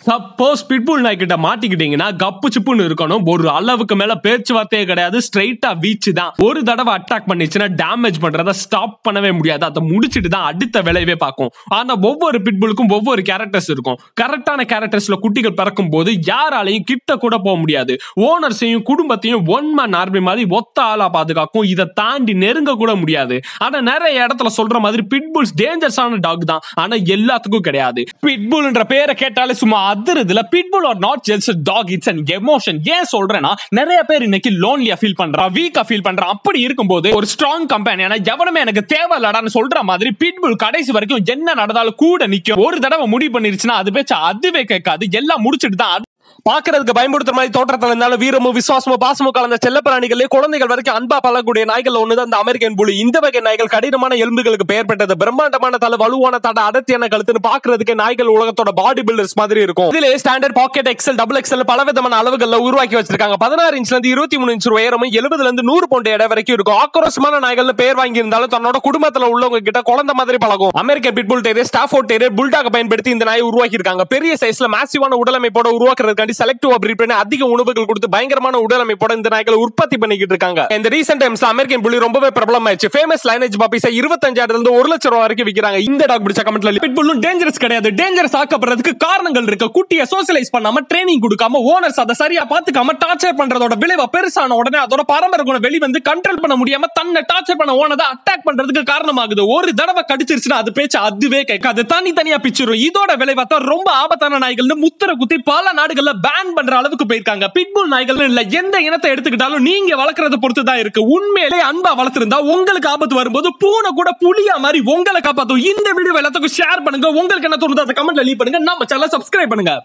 suppose pit bull நாய் கிட்ட மாட்டிக்கிட்டீங்கன்னா cup சிப்புன்னு இருக்கணும் ஒரு அளவுக்கு மேல பேச்சுவார்த்தையே கிடையாது ஸ்ட்ரைட்டா வீச்சு தான் ஒரு தடவை அட்டாக் பண்ணிச்சுன்னா டேமேஜ் பண்றத ஸ்டாப் பண்ணவே முடியாது அதை முடிச்சிட்டு தான் அடுத்த விளைவே பார்க்கும் ஆனா ஒவ்வொரு பிட்புலுக்கும் ஒவ்வொரு கேரக்டர்ஸ் இருக்கும் கரெக்டான கேரக்டர்ஸ்ல குட்டிகள் பிறக்கும் போது யாராலையும் கிட்ட கூட போக முடியாது ஓனர்ஸையும் குடும்பத்தையும் ஒன் மேன் ஆர்மி மாதிரி ஒத்த ஆளா பாதுகாக்கும் இதை தாண்டி நெருங்க கூட முடியாது ஆனா நிறைய இடத்துல சொல்ற மாதிரி பிட்புல்ஸ் டேஞ்சரஸான டாக் தான் ஆனா எல்லாத்துக்கும் கிடையாது பிட்புல்ன்ற பேரை கேட்டாலே சும்மா அதிருதுல pitbull are not just dog it's an emotion ஏன் சொல்றேன்னா நிறைய பேர் இன்னைக்கு லோன்லியா ஃபீல் பண்றா வீக்கா ஃபீல் பண்றா அப்படி இருக்கும்போது ஒரு ஸ்ட்ராங் கம்பெனியான எவனுமே எனக்கு தேவையில்லடான்னு சொல்ற மாதிரி பிட்புல் கடைசி வரைக்கும் என்ன நடந்தாலும் கூட நிக்கும் ஒரு தடவை முடிவு பண்ணிருச்சுன்னா அது பேச்ச அதுவே கேட்காது எல்லாம் முடிச்சிட்டு தான் பாக்குறதுக்கு பயன்படுத்துற மாதிரி தோற்றத்துல இருந்தாலும் வீரமும் விசுவாசமும் பாசமும் கலந்த செல்ல பிராணிகளே குழந்தைகள் வரைக்கும் அன்பா பழக்கூடிய நாய்கள் ஒண்ணுதான் இந்த அமெரிக்கன் புலி இந்த வகை நாய்கள் கடினமான எலும்புகளுக்கு பெயர் பெற்றது பிரம்மாண்டமான தலை வலுவான தடை அடர்த்தியான கழுத்துன்னு பாக்குறதுக்கு நாய்கள் உலகத்தோட பாடி பில்டர்ஸ் மாதிரி இருக்கும் இதுல standard pocket XL double XL பல விதமான அளவுகள்ல உருவாக்கி வச்சிருக்காங்க பதினாறு இன்ச்ல இருந்து இருபத்தி மூணு இன்ச் உயரமும் எழுபதுல இருந்து நூறு பவுண்ட் எடை வரைக்கும் இருக்கும் ஆக்ரோஷமான நாய்கள்னு பேர் வாங்கி இருந்தாலும் தன்னோட குடும்பத்துல உள்ளவங்க கிட்ட குழந்தை மாதிரி பழகும் American pitbull terrier Stafford terrier புல்டாக பயன்படுத்தி இந்த நாயை உருவாக்கி இருக்காங்க பெரிய சைஸ்ல மேசிவான உடலமைப்போட உருவாக்குறதுக்காண்டி செலக்டிவ் பிரீட் பண்ணி அதிக உணவுகள் கொடுத்து பயங்கரமான உடலமைப்போட இந்த நாய்களை உற்பத்தி பண்ணிக்கிட்டு இருக்காங்க இந்த ரீசெண்ட் டைம்ஸ் அமெரிக்கன் புலி ரொம்பவே பிரபலம் ஆயிடுச்சு ஃபேமஸ் லைனேஜ் பாப்பிஸை இருபத்தஞ்சாயிரத்துல இருந்து ஒரு லட்சம் ரூபாய் வரைக்கும் விற்கிறாங்க இந்த டாக் பிடிச்ச கமெண்ட்ல பிட்புல்லும் டேஞ்சரஸ் கிடையாது டேஞ்சரஸ் ஆக்கப்படுறதுக்கு காரணங்கள் இருக்கு குட்டியை சோசியலைஸ் பண்ணாம ட்ரைனிங் கொடுக்காம ஓனர்ஸ் அதை சரியா பாத்துக்காம டார்ச்சர் பண்றதோட விளைவா பெருசான உடனே அதோட பரம்பரை குணம் வெளி வந்து கண்ட்ரோல் பண்ண முடியாம தன்னை டார்ச்சர் பண்ண ஓனதை அட்டாக் பண்றதுக்கு காரணமாகுது ஒரு தடவை கடிச்சிருச்சுன்னா அது பேச்சு அதுவே கேட்காது தனி தனியா பிச்சிரும் இதோட விளைவா தான் ரொம்ப ஆபத்தான நாய்கள்னு முத்திர குத்தி பல நாடுகள்ல பேன் பண்ற அளவுக்கு போயிருக்காங்க பிட்புல் நாய்கள் இல்ல எந்த இனத்தை எடுத்துக்கிட்டாலும் நீங்க வளர்க்கறத பொறுத்து தான் இருக்கு உண்மையிலே அன்பா வளர்த்திருந்தா உங்களுக்கு ஆபத்து வரும்போது பூனை கூட புலியா மாதிரி உங்களை காப்பாத்தும் இந்த வீடியோ எல்லாத்துக்கும் ஷேர் பண்ணுங்க உங்களுக்கு என்ன தோணுது அதை கமெண்ட்ல லீவ் பண்ணுங்க நம்ம சேனல் சப்ஸ்கிரைப் பண்ணுங்க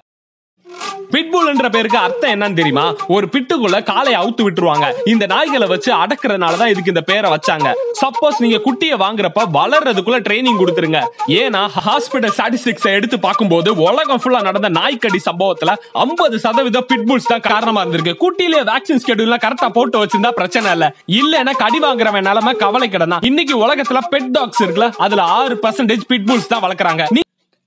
பிட்புல் என்ற பேருக்கு அர்த்தம் என்னன்னு தெரியுமா ஒரு பிட்டுக்குள்ள காலை அவுத்து விட்டுருவாங்க இந்த நாய்களை வச்சு அடக்குறதுனால தான் இதுக்கு இந்த பேரை வச்சாங்க சப்போஸ் நீங்க குட்டியை வாங்குறப்ப வளர்றதுக்குள்ள ட்ரைனிங் கொடுத்துருங்க ஏன்னா ஹாஸ்பிட்டல் ஸ்டாட்டிஸ்டிக்ஸ் எடுத்து பார்க்கும்போது உலகம் ஃபுல்லா நடந்த நாய்க்கடி சம்பவத்துல ஐம்பது சதவீதம் பிட்புல்ஸ் தான் காரணமா இருந்திருக்கு குட்டியிலே வேக்சின் ஸ்கெடியூல்லாம் கரெக்டா போட்டு வச்சிருந்தா பிரச்சனை இல்ல இல்லன்னா கடி வாங்குறவன் நிலைமை கவலை கிடந்தான் இன்னைக்கு உலகத்துல பெட் டாக்ஸ் இருக்குல்ல அதுல ஆறு பர்சன்டேஜ் பிட்புல்ஸ் தான் வளர்க்குறாங்க நீ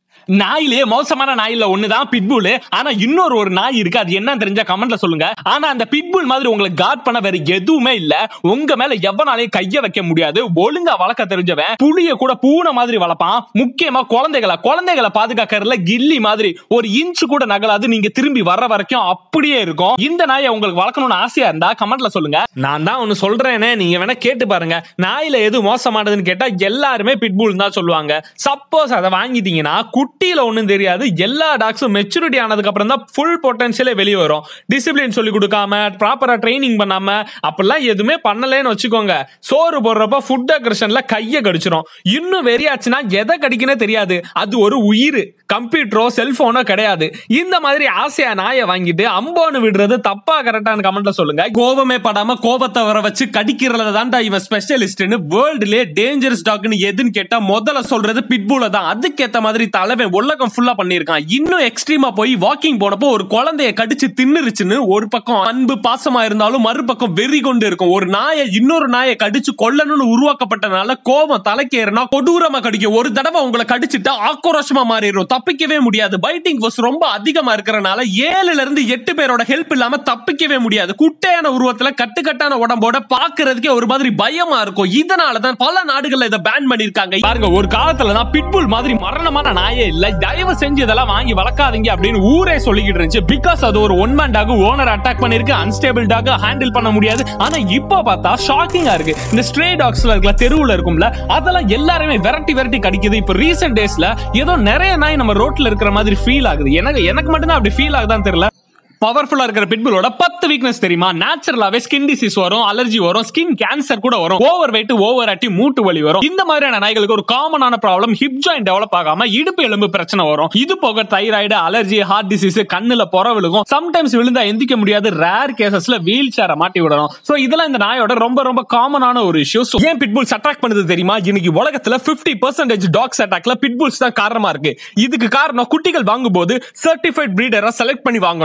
நாயிலே மோசமான நாயில ஒண்ணுதான் பிட்புல் ஆனா இன்னொரு ஒரு நாய் இருக்கு அது என்ன தெரிஞ்ச கமெண்ட்ல சொல்லுங்க ஆனா அந்த பிட்புல் மாதிரி உங்களை காட் பண்ண வேற எதுவுமே இல்ல உங்க மேல எவனாலையும் கைய வைக்க முடியாது ஒழுங்கா வளர்க்க தெரிஞ்சவன் புளிய கூட பூனை மாதிரி வளர்ப்பான் முக்கியமா குழந்தைகளை குழந்தைகளை பாதுகாக்கிறதுல கில்லி மாதிரி ஒரு இன்ச் கூட நகலாது நீங்க திரும்பி வர்ற வரைக்கும் அப்படியே இருக்கும் இந்த நாயை உங்களுக்கு வளர்க்கணும்னு ஆசையா இருந்தா கமெண்ட்ல சொல்லுங்க நான் தான் ஒன்னு சொல்றேனே நீங்க வேணா கேட்டு பாருங்க நாயில எது மோசமானதுன்னு கேட்டா எல்லாருமே பிட்புல் தான் சொல்லுவாங்க சப்போஸ் அதை வாங்கிட்டீங்கன்னா குட்டியில ஒண்ணும் தெரியாது எல்லா டாக்ஸும் மெச்சூரிட்டி ஆனதுக்கு அப்புறம் தான் ஃபுல் பொட்டன்ஷியலே வெளியே வரும் டிசிப்ளின் சொல்லி கொடுக்காம ப்ராப்பரா ட்ரைனிங் பண்ணாம அப்படிலாம் எதுவுமே பண்ணலன்னு வச்சுக்கோங்க சோறு போடுறப்ப ஃபுட் அக்ரஷன்ல கைய கடிச்சிரும் இன்னும் வெறியாச்சுன்னா எதை கடிக்குனே தெரியாது அது ஒரு உயிர் கம்ப்யூட்டரோ செல்போனோ கிடையாது இந்த மாதிரி ஆசையா நாயை வாங்கிட்டு அம்போன்னு விடுறது தப்பா கரெக்டான கமெண்ட்ல சொல்லுங்க கோபமே படாம கோபத்தை வர வச்சு கடிக்கிறதுல தான்டா இவன் ஸ்பெஷலிஸ்ட்னு வேர்ல்டுலயே டேஞ்சரஸ் டாக்னு எதுன்னு கேட்டா முதல்ல சொல்றது பிட்பூல தான் அதுக்கேத்த மாதிரி தலைவன் உலகம் ஃபுல்லா பண்ணியிருக்கான் இன்னும் எக்ஸ்ட்ரீமா போய் வாக்கிங் போனப்போ ஒரு குழந்தைய கடிச்சு தின்னுருச்சுன்னு ஒரு பக்கம் அன்பு பாசமா இருந்தாலும் மறுபக்கம் வெறி கொண்டு இருக்கும் ஒரு நாயை இன்னொரு நாயை கடிச்சு கொல்லணும்னு உருவாக்கப்பட்டனால கோபம் தலைக்கு ஏறினா கொடூரமா கடிக்கும் ஒரு தடவை உங்களை கடிச்சிட்டா ஆக்ரோஷமா மாறிடும் தப்பிக்கவே முடியாது பைட்டிங் ஃபோர்ஸ் ரொம்ப அதிகமா இருக்கிறனால ஏழுல இருந்து எட்டு பேரோட ஹெல்ப் இல்லாம தப்பிக்கவே முடியாது குட்டையான உருவத்துல கட்டுக்கட்டான உடம்போட பாக்குறதுக்கே ஒரு மாதிரி பயமா இருக்கும் இதனாலதான் பல நாடுகள்ல இதை பேன் பண்ணிருக்காங்க பாருங்க ஒரு காலத்துல தான் பிட்புல் மாதிரி மரணமான நாயே இல்ல தயவு செஞ்சு இதெல்லாம் வாங்கி வளர்க்காதீங்க அப்படின்னு ஊரே சொல்லிக்கிட்டு இருந்துச்சு பிகாஸ் அது ஒரு one man dog owner attack பண்ணிருக்கு அன்ஸ்டேபிள் டாக் ஹேண்டில் பண்ண முடியாது ஆனா இப்போ பார்த்தா ஷாக்கிங்கா இருக்கு இந்த ஸ்ட்ரே டாக்ஸ்ல இருக்கல தெருவுல இருக்கும்ல அதெல்லாம் எல்லாருமே விரட்டி விரட்டி கடிக்குது இப்போ ரீசெண்ட் டேஸ்ல ஏதோ நிறைய நாய் நம்ம ரோட்ல இருக்கிற மாதிரி ஃபீல் ஆகுது எனக்கு எனக்கு மட்டும்தான் அப்படி ஃபீல் ஆகுதான்னு தெரியல பவர்ஃபுல்லா இருக்கிற பிட்புலோட பத்து வீக்னஸ் தெரியுமா நேச்சுரலாவே ஸ்கின் டிசீஸ் வரும் அலர்ஜி வரும் ஸ்கின் கேன்சர் கூட வரும் ஓவர் வெயிட் ஓவர் ஆட்டி மூட்டு வலி வரும் இந்த மாதிரியான நாய்களுக்கு ஒரு காமனான ப்ராப்ளம் ஹிப் ஜாயின் டெவலப் ஆகாம இடுப்பு எலும்பு பிரச்சனை வரும் இது போக தைராய்டு அலர்ஜி ஹார்ட் டிசீஸ் கண்ணுல புற விழுகும் சம்டைம்ஸ் விழுந்தா எந்திக்க முடியாது ரேர் கேசஸ்ல வீல் சேரை மாட்டி விடணும் சோ இதெல்லாம் இந்த நாயோட ரொம்ப ரொம்ப காமனான ஒரு இஷ்யூ ஏன் பிட்புல்ஸ் அட்ராக்ட் பண்ணுது தெரியுமா இன்னைக்கு உலகத்துல 50% பர்சன்டேஜ் டாக்ஸ் அட்டாக்ல பிட்புல்ஸ் தான் காரணமா இருக்கு இதுக்கு காரணம் குட்டிகள் வாங்கும்போது சர்டிஃபைட் பிரீடரை செலக்ட் பண்ணி வாங்கணும்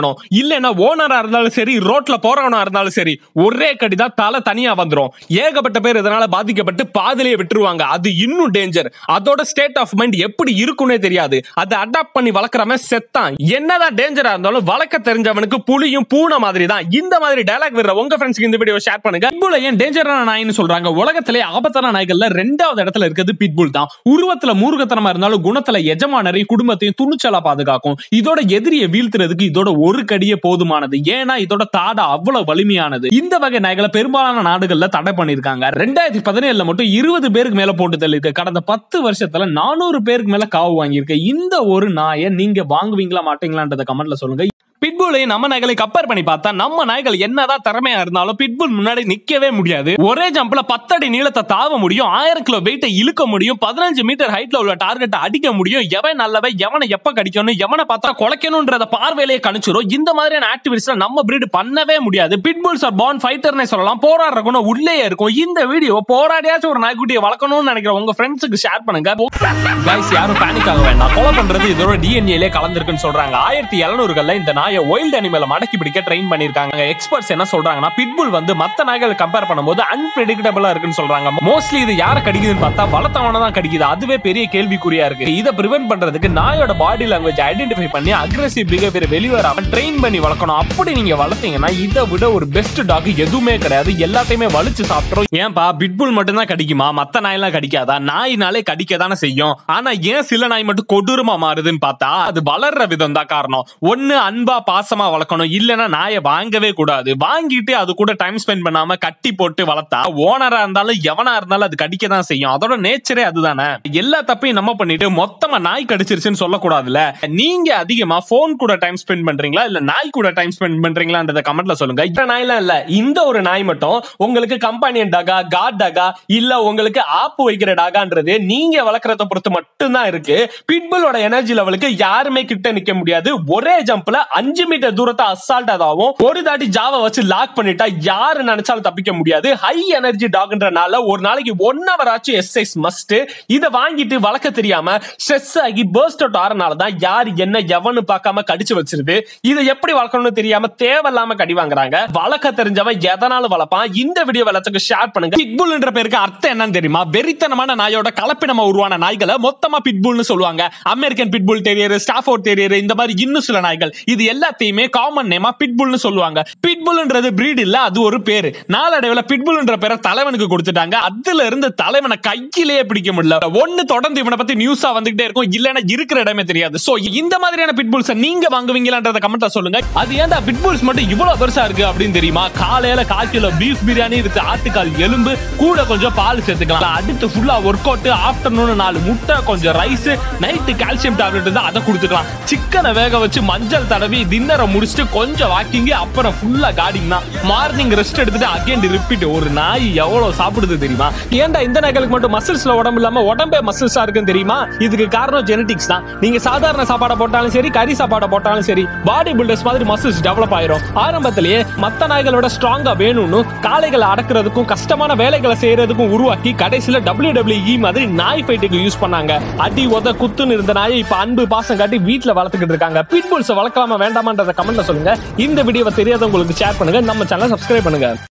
இல்லைன்னா ஓனரா இருந்தாலும் சரி ரோட்ல போறவனா இருந்தாலும் சரி ஒரே கடி தான் தலை தனியா வந்துரும் ஏகப்பட்ட பேர் இதனால பாதிக்கப்பட்டு பாதிலேயே விட்டுருவாங்க அது இன்னும் டேஞ்சர் அதோட ஸ்டேட் ஆஃப் மைண்ட் எப்படி இருக்கும்னே தெரியாது அதை அடாப்ட் பண்ணி வளர்க்குறவன் செத்தான் என்னதான் டேஞ்சரா இருந்தாலும் வளர்க்க தெரிஞ்சவனுக்கு புலியும் பூனை மாதிரி தான் இந்த மாதிரி டயலாக் விடுற உங்க ஃப்ரெண்ட்ஸ்க்கு இந்த வீடியோ ஷேர் பண்ணுங்க பிட்புல் ஏன் டேஞ்சரான நாய்னு சொல்றாங்க உலகத்திலே ஆபத்தான நாய்கள்ல ரெண்டாவது இடத்துல இருக்கிறது பிட்புல் தான் உருவத்துல மூர்க்கத்தனமா இருந்தாலும் குணத்துல எஜமானரையும் குடும்பத்தையும் துணிச்சலா பாதுகாக்கும் இதோட எதிரியை வீழ்த்துறதுக்கு இதோட ஒரு கடியே போதுமானது ஏன்னா இதோட தாடை அவ்வளவு வலிமையானது இந்த வகை நாய்களை பெரும்பாலான நாடுகள்ல தடை பண்ணிருக்காங்க ரெண்டாயிரத்தி பதினேழுல மட்டும் இருபது பேருக்கு மேல போட்டு தள்ளிருக்கு கடந்த பத்து வருஷத்துல நானூறு பேருக்கு மேல காவு வாங்கியிருக்கு இந்த ஒரு நாயை நீங்க வாங்குவீங்களா மாட்டீங்களான்றத கமெண்ட்ல சொல்லுங்க பிட்புலை நம்ம நாய்களை கம்பேர் பண்ணி பார்த்தா நம்ம நாய்கள் என்னதான் திறமையா இருந்தாலும் பிட்புல் முன்னாடி நிக்கவே முடியாது ஒரே ஜம்ப்ல பத்தடி நீளத்தை தாவ முடியும் ஆயிரம் கிலோ வெயிட்டை இழுக்க முடியும் பதினஞ்சு மீட்டர் ஹைட்ல உள்ள டார்கெட்டை அடிக்க முடியும் எவன் நல்லவன் எவனை எப்ப கடிக்கணும் எவனை பார்த்தா குலைக்கணும்ன்றத பார்வையிலேயே கணிச்சிரும் இந்த மாதிரியான ஆக்டிவிட்டிஸ்ல நம்ம பிரீடு பண்ணவே முடியாது பிட்புல்ஸ் ஆர் பார்ன் ஃபைட்டர்னே சொல்லலாம் போராடுற குணம் உள்ளே இருக்கும் இந்த வீடியோ போராடியாச்சும் ஒரு நாய்க்குட்டியை வளர்க்கணும்னு நினைக்கிற உங்க ஃப்ரெண்ட்ஸுக்கு ஷேர் பண்ணுங்க கைஸ் யாரும் பேனிக் ஆக வேண்டாம் கொலை பண்றது இதோட டிஎன்ஏலே கலந்துருக்குன்னு சொல்றாங்க ஆயிரத்தி எழுநூறுகள்ல இந்த நாயை ஒயில்ட் அனிமலை மடக்கி பிடிக்க ட்ரெயின் பண்ணிருக்காங்க எக்ஸ்பர்ட்ஸ் என்ன சொல்றாங்கன்னா பிட்புல் வந்து மத்த நாய்கள் கம்பேர் பண்ணும்போது அன்பிரடிக்டபிளா இருக்குன்னு சொல்றாங்க மோஸ்ட்லி இது யாரை கடிக்குதுன்னு பார்த்தா வளர்த்தவன தான் கடிக்குது அதுவே பெரிய கேள்விக்குறியா இருக்கு இதை பிரிவென்ட் பண்றதுக்கு நாயோட பாடி லாங்குவேஜ் ஐடென்டிஃபை பண்ணி அக்ரெசிவ் பிஹேவியர் வெளிவராம ட்ரெயின் பண்ணி வளர்க்கணும் அப்படி நீங்க வளர்த்தீங்கன்னா இதை விட ஒரு பெஸ்ட் டாக் எதுவுமே கிடையாது எல்லாத்தையுமே வலிச்சு சாப்பிட்றோம் ஏன்பா பிட்புல் மட்டும் தான் கடிக்குமா மத்த நாயெல்லாம் கடிக்காதா நாயினாலே கடிக்க தானே செய்யும் ஆனா ஏன் சில நாய் மட்டும் கொடூரமா மாறுதுன்னு பார்த்தா அது வளர்ற விதம் தான் காரணம் ஒண்ணு அன்பா பாசமா வளர்க்கணும் இல்லைன்னா நாயை வாங்கவே கூடாது வாங்கிட்டு அது கூட டைம் ஸ்பெண்ட் பண்ணாம கட்டி போட்டு வளர்த்தா ஓனரா இருந்தாலும் எவனா இருந்தாலும் அது கடிக்க தான் செய்யும் அதோட நேச்சரே அதுதானே எல்லா தப்பையும் நம்ம பண்ணிட்டு மொத்தமா நாய் கடிச்சிருச்சுன்னு சொல்லக்கூடாதுல்ல நீங்க அதிகமா போன் கூட டைம் ஸ்பெண்ட் பண்றீங்களா இல்ல நாய் கூட டைம் ஸ்பெண்ட் பண்றீங்களான்றத கமெண்ட்ல சொல்லுங்க இந்த நாய்லாம் இல்ல இந்த ஒரு நாய் மட்டும் உங்களுக்கு கம்பானியன் டாகா காட் டாகா இல்ல உங்களுக்கு ஆப்பு வைக்கிற டாகான்றது நீங்க வளர்க்கறத பொறுத்து மட்டும்தான் இருக்கு பிட்புலோட எனர்ஜி லெவலுக்கு யாருமே கிட்ட நிக்க முடியாது ஒரே ஜம்ப்ல அஞ்சு மீட்டர் தூரத்தை அசால்ட் அதாவும் ஒரு தாட்டி ஜாவை வச்சு லாக் பண்ணிட்டா யாரு நினைச்சாலும் தப்பிக்க முடியாது ஹை எனர்ஜி டாக்ன்றனால ஒரு நாளைக்கு ஒன் ஹவர் ஆச்சும் எக்ஸசைஸ் மஸ்ட் இதை வாங்கிட்டு வளர்க்க தெரியாம ஸ்ட்ரெஸ் ஆகி பர்ஸ்ட் அவுட் ஆறனால தான் யார் என்ன எவனு பார்க்காம கடிச்சு வச்சிருது இதை எப்படி வளர்க்கணும்னு தெரியாம தேவையில்லாம கடி வாங்குறாங்க வளர்க்க தெரிஞ்சவன் எதனாலும் வளர்ப்பான் இந்த வீடியோ வளர்த்துக்கு ஷேர் பண்ணுங்க பிட்புல்ன்ற பேருக்கு அர்த்தம் என்னன்னு தெரியுமா வெறித்தனமான நாயோட கலப்பினமா உருவான நாய்களை மொத்தமா பிட்புல்னு சொல்லுவாங்க American pitbull terrier Stafford terrier இந்த மாதிரி இன்னும் சில நாய்கள் இது எல்லாத்தையுமே காமன் நேமா பிட்புல்னு சொல்லுவாங்க பிட்புல்ன்றது பிரீட் இல்ல அது ஒரு பேரு நாளடைவுல பிட்புல்ன்ற பேரை தலைவனுக்கு கொடுத்துட்டாங்க அதுல இருந்து தலைவனை கையிலேயே பிடிக்க முடியல ஒண்ணு தொடர்ந்து இவனை பத்தி நியூஸா வந்துகிட்டே இருக்கும் இல்லைன்னா இருக்கிற இடமே தெரியாது சோ இந்த மாதிரியான பிட்புல்ஸ் நீங்க வாங்குவீங்களான்றத கமெண்ட்ல சொல்லுங்க அது ஏன்டா பிட்புல்ஸ் மட்டும் இவ்வளவு பெருசா இருக்கு அப்படின்னு தெரியுமா காலையில கால் கிலோ பீஃப் பிரியாணி இருக்கு ஆட்டுக்கால் எலும்பு கூட கொஞ்சம் பால் சேர்த்துக்கலாம் அடுத்து ஃபுல்லா ஒர்க் அவுட் ஆஃப்டர்நூன் நாலு முட்டை கொஞ்சம் ரைஸ் நைட்டு கால்சியம் டேப்லெட் இருந்தா அதை கொடுத்துக்கலாம் சிக்கனை வேக வச்சு மஞ்சள் தடவி டின்னரை முடிச்சுட்டு கொஞ்சம் வாக்கிங் அப்புறம் ஃபுல்லா கார்டிங் தான் மார்னிங் ரெஸ்ட் எடுத்துட்டு அகைன் ரிப்பீட் ஒரு நாய் எவ்வளவு சாப்பிடுது தெரியுமா ஏன்டா இந்த நாய்களுக்கு மட்டும் மசில்ஸ்ல உடம்பு இல்லாம உடம்பே மசில்ஸா இருக்குன்னு தெரியுமா இதுக்கு காரணம் ஜெனடிக்ஸ் தான் நீங்க சாதாரண சாப்பாடை போட்டாலும் சரி கறி சாப்பாடை போட்டாலும் சரி பாடி பில்டர்ஸ் மாதிரி மசில்ஸ் டெவலப் ஆயிரும் ஆரம்பத்திலேயே மத்த நாய்களோட ஸ்ட்ராங்கா வேணும்னு காளைகளை அடக்குறதுக்கும் கஷ்டமான வேலைகளை செய்யறதுக்கும் உருவாக்கி கடைசியில டபிள்யூ டபிள்யூஇ மாதிரி நாய் ஃபைட்டுக்கு யூஸ் பண்ணாங்க அடி உத குத்துன்னு இருந்த நாயை இப்ப அன்பு பாசம் காட்டி வீட்டுல வளர்த்துக்கிட்டு இருக்காங்க பிட்புல்ஸ் வளர்க்கலாமா வேண்டாமான்றத கமெண்ட்ல சொல்லுங்க இந்த வீடியோவை தெரியாதவங்களுக்கு ஷேர் பண்ணுங்க நம்ம சேனல் சப்ஸ்கிரைப் பண்ணுங்க